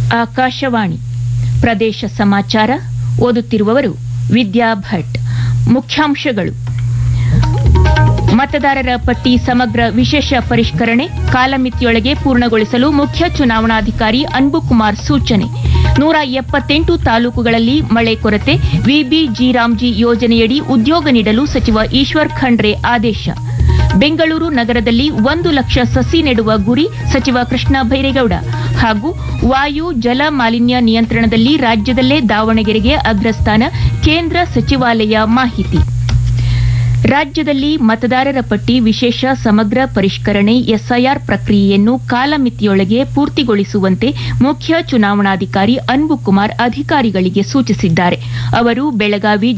ಆಕಾಶವಾಣಿ ಪ್ರದೇಶ ಸಮಾಚಾರ ಓದುತ್ತಿರುವವರು ವಿದ್ಯಾ ಭಟ್ ಮುಖ್ಯಾಂಶಗಳು ಮತದಾರರ ಪಟ್ಟಿ ಸಮಗ್ರ ವಿಶೇಷ ಪರಿಷ್ಕರಣೆ ಕಾಲಮಿತಿಯೊಳಗೆ ಪೂರ್ಣಗೊಳಿಸಲು ಮುಖ್ಯ ಚುನಾವಣಾಧಿಕಾರಿ ಅನ್ಬುಕುಮಾರ್ ಸೂಚನೆ ನೂರ ಎಪ್ಪತ್ತೆಂಟು ತಾಲೂಕುಗಳಲ್ಲಿ ಮಳೆ ಕೊರತೆ ವಿಬಿಜಿ ರಾಮ್ಜಿ ಯೋಜನೆಯಡಿ ಉದ್ಯೋಗ ನೀಡಲು ಸಚಿವ ಈಶ್ವರ್ ಖಂಡ್ರೆ ಆದೇಶ ಬೆಂಗಳೂರು ನಗರದಲ್ಲಿ ಒಂದು ಲಕ್ಷ ಸಸಿ ನೆಡುವ ಗುರಿ ಸಚಿವ ಕೃಷ್ಣ ಭೈರೇಗೌಡ ಹಾಗೂ ವಾಯು ಜಲ ಮಾಲಿನ್ಯ ನಿಯಂತ್ರಣದಲ್ಲಿ ರಾಜ್ಯದಲ್ಲೇ ದಾವಣಗೆರೆಗೆ ಅಗ್ರಸ್ಥಾನ ಕೇಂದ್ರ ಸಚಿವಾಲಯ ಮಾಹಿತಿ ರಾಜ್ಯದಲ್ಲಿ ಮತದಾರರ ಪಟ್ಟಿ ವಿಶೇಷ ಸಮಗ್ರ ಪರಿಷ್ಕರಣೆ ಎಸ್ಐಆರ್ ಪ್ರಕ್ರಿಯೆಯನ್ನು ಕಾಲಮಿತಿಯೊಳಗೆ ಪೂರ್ತಿಗೊಳಿಸುವಂತೆ ಮುಖ್ಯ ಚುನಾವಣಾಧಿಕಾರಿ ಅನ್ಬುಕುಮಾರ್ ಅಧಿಕಾರಿಗಳಿಗೆ ಸೂಚಿಸಿದ್ದಾರೆ ಅವರು ಬೆಳಗಾವಿ